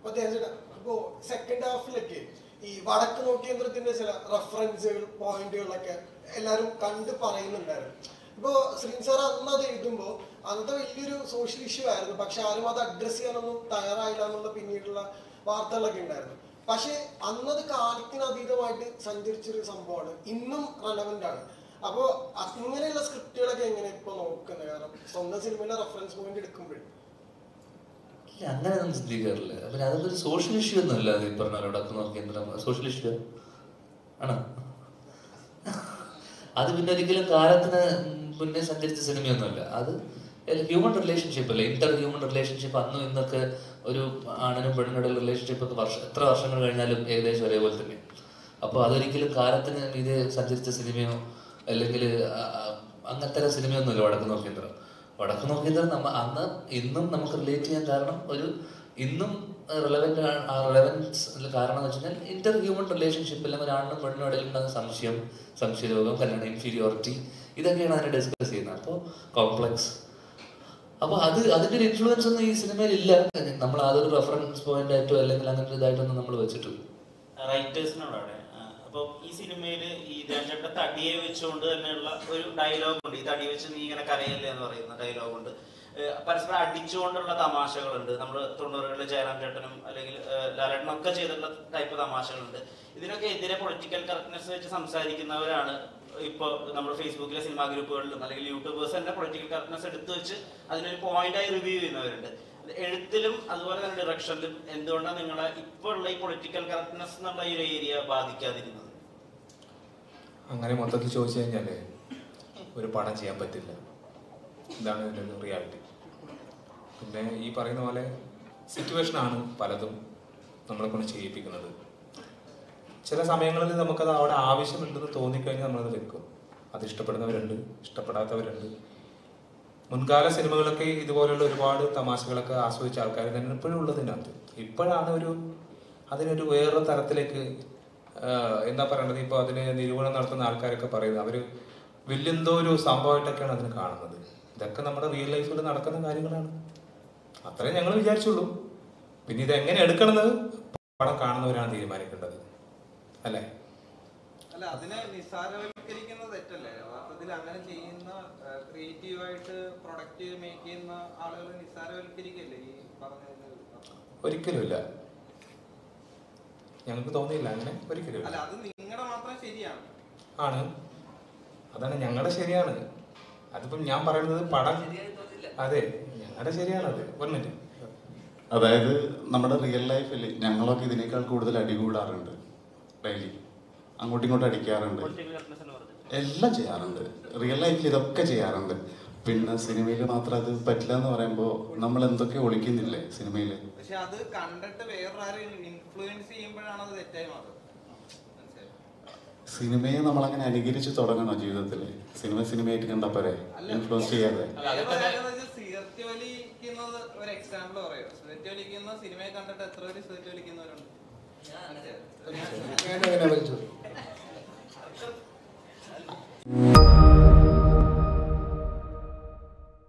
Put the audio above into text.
അപ്പൊ തേജ- ഇപ്പോ സെക്കൻഡ് ഹാഫിലൊക്കെ ഈ വടക്ക് നോക്കിയന്ത്രത്തിന്റെ ചില റെഫറൻസുകൾ പോയിന്റുകളൊക്കെ എല്ലാരും കണ്ട് പറയുന്നുണ്ടായിരുന്നു ഇപ്പോ ശ്രീൻ സാർ അന്ന് അത് എഴുതുമ്പോ അന്നത്തെ വലിയൊരു സോഷ്യൽ ഇഷ്യൂ ആയിരുന്നു പക്ഷെ ആരും അത് അഡ്രസ് ചെയ്യാനൊന്നും തയ്യാറായില്ല എന്നുള്ള പിന്നീടുള്ള വാർത്തകളൊക്കെ ഉണ്ടായിരുന്നു പക്ഷെ അന്നത് കാലത്തിന് അതീതമായിട്ട് സഞ്ചരിച്ചൊരു സംഭവമാണ് ഇന്നും റെലവെന്റ് ആണ് അപ്പോ അങ്ങനെയുള്ള സ്ക്രിപ്റ്റുകളൊക്കെ എങ്ങനെ ഇപ്പൊ നോക്കുന്നത് കാരണം സ്വന്തം സിനിമയിലെ റെഫറൻസ് പോയിന്റ് എടുക്കുമ്പോഴും ഇല്ല അങ്ങനെ ഒന്നും ചിന്തിക്കാറില്ല പിന്നെ അതൊരു സോഷ്യൽ ഇഷ്യൂ ഒന്നുമല്ല അത് ഈ പറഞ്ഞ പോലെ വടക്ക് നോക്കിയന്ത്രം സോഷ്യൽ ഇഷ്യൂ ആണോ അത് പിന്നെ ഒരിക്കലും കാലത്തിന് മുന്നേ സഞ്ചരിച്ച സിനിമയൊന്നുമല്ല അത് ഹ്യൂമൻ റിലേഷൻഷിപ്പ് അല്ലേ ഇന്റർ ഹ്യൂമൻ റിലേഷൻഷിപ്പ് അന്നും ഇന്നൊക്കെ ഒരു ആണിനും പെണ്ണിനും റിലേഷൻഷിപ്പ് ഒക്കെ വർഷം എത്ര വർഷങ്ങൾ കഴിഞ്ഞാലും ഏകദേശം ഒരേപോലെ തന്നെ അപ്പോൾ അതൊരിക്കലും കാലത്തിന് ഇത് സഞ്ചരിച്ച സിനിമയോ അല്ലെങ്കിൽ അങ്ങനത്തെ സിനിമയൊന്നുമില്ല വടക്ക് നോക്കിയന്ത്രം വടക്ക് നോക്കിയന്ത്രം നമ്മ അന്ന് ഇന്നും നമുക്ക് റിലേറ്റ് ചെയ്യാൻ കാരണം ഒരു ഇന്നും റിലവൻ്റ് ആ റിലവൻസ് കാരണം എന്ന് വെച്ച് കഴിഞ്ഞാൽ ഇന്റർ ഹ്യൂമൻ റിലേഷൻഷിപ്പ് അല്ലെങ്കിൽ ഒരാണിനും പെണ്ണിനും ഇടയിൽ ഉണ്ടാകുന്ന സംശയം സംശയരോഗം കല്യാണം ഇൻഫീരിയോറിറ്റി ഇതൊക്കെയാണ് അതിനെ ഡിസ്കസ് ചെയ്യുന്നത് അപ്പോൾ കോംപ്ലക്സ് അപ്പൊ അത് അതിന്റെ ഒരു ഇൻഫ്ലുവൻസ് ഒന്നും ഈ സിനിമയിൽ ഇല്ല നമ്മൾ അതൊരു റെഫറൻസ് പോയിന്റ് ആയിട്ടോ അല്ലെങ്കിൽ അങ്ങനത്തെ ഇതായിട്ടൊന്നും നമ്മൾ വെച്ചിട്ടില്ല റൈറ്റേഴ്സിനോട് അവിടെ അപ്പോൾ ഈ സിനിമയിൽ ഈ ദേവചേട്ട തടിയെ വെച്ചുകൊണ്ട് തന്നെയുള്ള ഒരു ഡയലോഗ് ഉണ്ട് ഈ തടി വെച്ച് നീ ഇങ്ങനെ കരയല്ലേ എന്ന് പറയുന്ന ഡയലോഗ് ഉണ്ട് ഏഹ് പരസ്പരം അടിച്ചുകൊണ്ടുള്ള തമാശകളുണ്ട് നമ്മൾ തൊണ്ണൂറുകളിൽ ജയറാം ചേട്ടനും അല്ലെങ്കിൽ ഏഹ് ലാലേട്ടനും ഒക്കെ ചെയ്തിട്ടുള്ള ടൈപ്പ് തമാശകളുണ്ട് ഇതിനൊക്കെ എതിരെ പൊളിറ്റിക്കൽ കറക്റ്റ്നെസ് വെച്ച് സംസാരിക്കുന്നവരാണ് ഇപ്പോൾ നമ്മുടെ ഫേസ്ബുക്കിലെ സിനിമാ ഗ്രൂപ്പുകളിലും അല്ലെങ്കിൽ യൂട്യൂബേഴ്സ് തന്നെ പൊളിറ്റിക്കൽ കറക്റ്റ്നെസ് എടുത്തു വെച്ച് അതിനൊരു പോയിന്റായി റിവ്യൂ ചെയ്യുന്നവരുണ്ട് എഴുത്തിലും അതുപോലെ തന്നെ ഡിറക്ഷനിലും എന്തുകൊണ്ടാണ് നിങ്ങളെ ഇപ്പോൾ ഉള്ള ഈ പൊളിറ്റിക്കൽ കറക്റ്റ്നെസ് എന്നുള്ള ഈ ഒരു ഏരിയ ബാധിക്കാതിരുന്നത് അങ്ങനെ മൊത്തത്തിൽ ചോദിച്ചു കഴിഞ്ഞാല് ഒരു പടം ചെയ്യാൻ പറ്റില്ല ഇതാണ് ഇതിൻ്റെ ഒരു റിയാലിറ്റി പിന്നെ ഈ പറയുന്ന പോലെ സിറ്റുവേഷനാണ് പലതും നമ്മളെ കൊണ്ട് ചെയ്യിപ്പിക്കുന്നത് ചില സമയങ്ങളിൽ നമുക്കത് അവിടെ ആവശ്യമുണ്ടെന്ന് തോന്നിക്കഴിഞ്ഞാൽ നമ്മളത് വെക്കും അത് ഇഷ്ടപ്പെടുന്നവരുണ്ട് ഇഷ്ടപ്പെടാത്തവരുണ്ട് മുൻകാല സിനിമകളൊക്കെ ഇതുപോലുള്ള ഒരുപാട് തമാശകളൊക്കെ ആസ്വദിച്ച ആൾക്കാർ തന്നെ ഇപ്പോഴും ഉള്ളതിനകത്ത് ഇപ്പോഴാണ് ഒരു അതിനൊരു വേറെ തരത്തിലേക്ക് ആഹ്, എന്താ പറയണത് ഇപ്പോൾ അതിന് നിരൂപണം നടത്തുന്ന ആൾക്കാരൊക്കെ പറയുന്നത് അവർ വലിയെന്തോ ഒരു സംഭവമായിട്ടൊക്കെയാണ് അതിന് കാണുന്നത് ഇതൊക്കെ നമ്മുടെ റിയൽ ലൈഫിൽ നടക്കുന്ന കാര്യങ്ങളാണ് അത്രേ ഞങ്ങൾ വിചാരിച്ചുള്ളൂ പിന്നെ ഇത് എങ്ങനെ എടുക്കണമെന്ന് പടം കാണുന്നവരാണ് തീരുമാനിക്കേണ്ടത് അല്ലേ അല്ല അതിനെ നിസ്സാരവൽക്കരിക്കുന്നത് തെറ്റല്ലേ യഥാർത്ഥത്തിൽ അങ്ങനെ ചെയ്യുന്ന ക്രിയേറ്റീവായിട്ട് പ്രൊഡക്റ്റ് മേക്ക് ചെയ്യുന്ന ആളുകൾ നിസ്സാരവൽക്കരിക്കല്ലേ ഈ പറഞ്ഞതിന് ഒരിക്കലുമില്ല ഞങ്ങൾക്ക് തോന്നിയില്ല അങ്ങനെ ഒരിക്കലും അല്ല അത് നിങ്ങളുടെ മാത്രം ശരിയാണ് ആണ് അതാണ് ഞങ്ങളുടെ ശരിയാണ് അതിപ്പം ഞാൻ പറയുന്നത് പടം അതെ ഞങ്ങളുടെ ശരിയാണത് ഒരു മിനിറ്റ് അതായത് നമ്മുടെ റിയൽ ലൈഫിൽ ഞങ്ങളൊക്കെ ഇതിനേക്കാൾ കൂടുതൽ അടികൂടാറുണ്ട് ഡെയിലി അങ്ങോട്ടും ഇങ്ങോട്ടും അടിക്കാറുണ്ട് പൊളിറ്റിക്കൽ കറക്റ്റ്നെസ് എന്ന് പറഞ്ഞത് എല്ലാം ചെയ്യാറുണ്ട് റിയൽ ലൈഫിൽ ഇതൊക്കെ ചെയ്യാറുണ്ട് പിന്നെ സിനിമയിൽ മാത്രം അത് പറ്റില്ല എന്ന് പറയുമ്പോൾ നമ്മൾ എന്തൊക്കെ ഒളിക്കുന്നില്ലേ സിനിമയിൽ പക്ഷെ അത് കണ്ടിട്ട് വേറൊരാരും ഇൻഫ്ലുവൻസ് ചെയ്യുമ്പോഴാണ് അത് തെറ്റായി മാറുന്നത് മനസ്സിലായോ? സിനിമയെ നമ്മൾ അങ്ങനെ അനുകരിച്ച് തുടങ്ങണോ ജീവിതത്തിൽ സിനിമ സിനിമയായിട്ട് കണ്ടാ പോരെ ഇൻഫ്ലുവൻസ് ചെയ്യാതെ വേറെ കാര്യം എന്ന് വെച്ചാൽ സിഗരറ്റ് വലിക്കുന്നത് ഒരു എക്സാമ്പിൾ പറയാം സിഗരറ്റ് വലിക്കുന്ന സിനിമയെ കണ്ടിട്ട് എത്ര പേര് സിഗരറ്റ് വലിക്കുന്നവരുണ്ട് മനസ്സിലായോ? വേണ്ട വേണ്ട വലിച്ചു